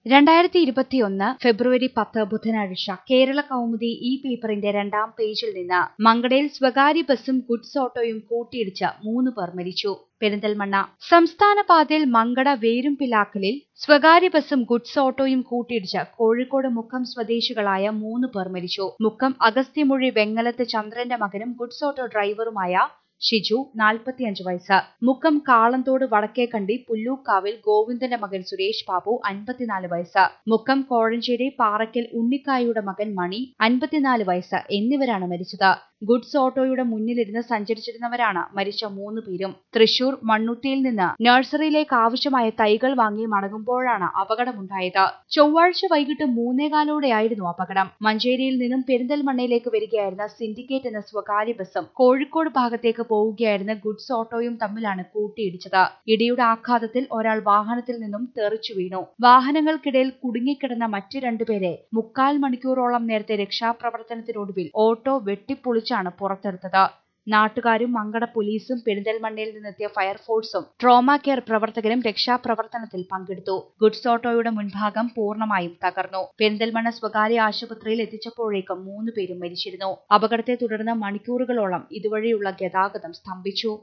രണ്ടായിരത്തി ഇരുപത്തിയൊന്ന് ഫെബ്രുവരി പത്ത് ബുധനാഴ്ച കേരള കൗമുദി ഈ പേപ്പറിന്റെ രണ്ടാം പേജിൽ നിന്ന് മങ്കടയിൽ സ്വകാര്യ ബസും ഗുഡ്സ് ഓട്ടോയും കൂട്ടിയിടിച്ച് മൂന്ന് പേർ മരിച്ചു പെരിന്തൽമണ്ണ സംസ്ഥാന പാതയിൽ മങ്കട വേരുംപിലാക്കലിൽ സ്വകാര്യ ബസും ഗുഡ്സ് ഓട്ടോയും കൂട്ടിയിടിച്ച് കോഴിക്കോട് മുക്കം സ്വദേശികളായ മൂന്ന് പേർ മരിച്ചു മുക്കം അഗസ്ത്യമൊഴി വെങ്ങലത്ത് ചന്ദ്രന്റെ മകനും ഗുഡ്സ് ഓട്ടോ ഡ്രൈവറുമായ ഷിജു നാൽപ്പത്തിയഞ്ച് വയസ്സ് മുക്കം കാളന്തോട് വടക്കേക്കണ്ടി പുല്ലൂക്കാവിൽ ഗോവിന്ദന്റെ മകൻ സുരേഷ് ബാബു അൻപത്തിനാല് വയസ്സ് മുക്കം കോഴഞ്ചേരി പാറയ്ക്കൽ ഉണ്ണിക്കായുടെ മകൻ മണി അൻപത്തിനാല് വയസ്സ് എന്നിവരാണ് മരിച്ചത് ഗുഡ്സ് ഓട്ടോയുടെ മുന്നിലിരുന്ന് സഞ്ചരിച്ചിരുന്നവരാണ് മരിച്ച മൂന്ന് പേരും തൃശൂർ മണ്ണുത്തിയിൽ നിന്ന് നഴ്സറിയിലേക്ക് ആവശ്യമായ തൈകൾ വാങ്ങി മടങ്ങുമ്പോഴാണ് അപകടമുണ്ടായത് ചൊവ്വാഴ്ച വൈകിട്ട് മൂന്നേകാലോടെയായിരുന്നു അപകടം മഞ്ചേരിയിൽ നിന്നും പെരിന്തൽമണ്ണയിലേക്ക് വരികയായിരുന്ന സിൻഡിക്കേറ്റ് എന്ന സ്വകാര്യ ബസും കോഴിക്കോട് ഭാഗത്തേക്ക് പോവുകയായിരുന്ന ഗുഡ്സ് ഓട്ടോയും തമ്മിലാണ് കൂട്ടിയിടിച്ചത് ഇടിയുടെ ആഘാതത്തിൽ ഒരാൾ വാഹനത്തിൽ നിന്നും തെറിച്ചു വീണു വാഹനങ്ങൾക്കിടയിൽ കുടുങ്ങിക്കിടന്ന മറ്റ് രണ്ടുപേരെ മുക്കാൽ മണിക്കൂറോളം നേരത്തെ രക്ഷാപ്രവർത്തനത്തിനൊടുവിൽ ഓട്ടോ വെട്ടിപ്പൊളിച്ചാണ് പുറത്തെടുത്തത് നാട്ടുകാരും മങ്കട പോലീസും പെരിന്തൽമണ്ണയിൽ നിന്നെത്തിയ ഫയർഫോഴ്സും ട്രോമ കെയർ പ്രവർത്തകരും രക്ഷാപ്രവർത്തനത്തിൽ പങ്കെടുത്തു ഗുഡ്സ് ഓട്ടോയുടെ മുൻഭാഗം പൂർണ്ണമായും തകർന്നു പെരിന്തൽമണ്ണ സ്വകാര്യ ആശുപത്രിയിൽ എത്തിച്ചപ്പോഴേക്കും മൂന്ന് പേരും മരിച്ചിരുന്നു അപകടത്തെ തുടർന്ന് മണിക്കൂറുകളോളം ഇതുവഴിയുള്ള ഗതാഗതം സ്തംഭിച്ചു